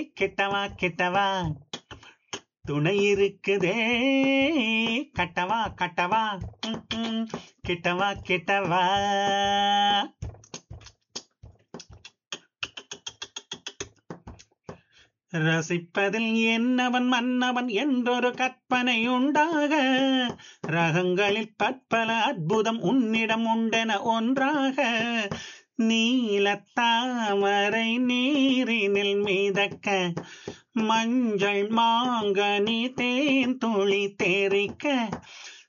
கெட்டவா கெட்டவா துணை இருக்குதே கட்டவா கட்டவா ம், ம், கெட்டவா கெட்டவா ரசிப்பதில் என்னவன் மன்னவன் என்றொரு கற்பனை உண்டாக ரகங்களில் பற்பல அற்புதம் உன்னிடம் உண்டென ஒன்றாக நீலத்தாமரை நீரினில் மிதக்க மஞ்சள் மாங்கனி தேன் துளி தேரிக்க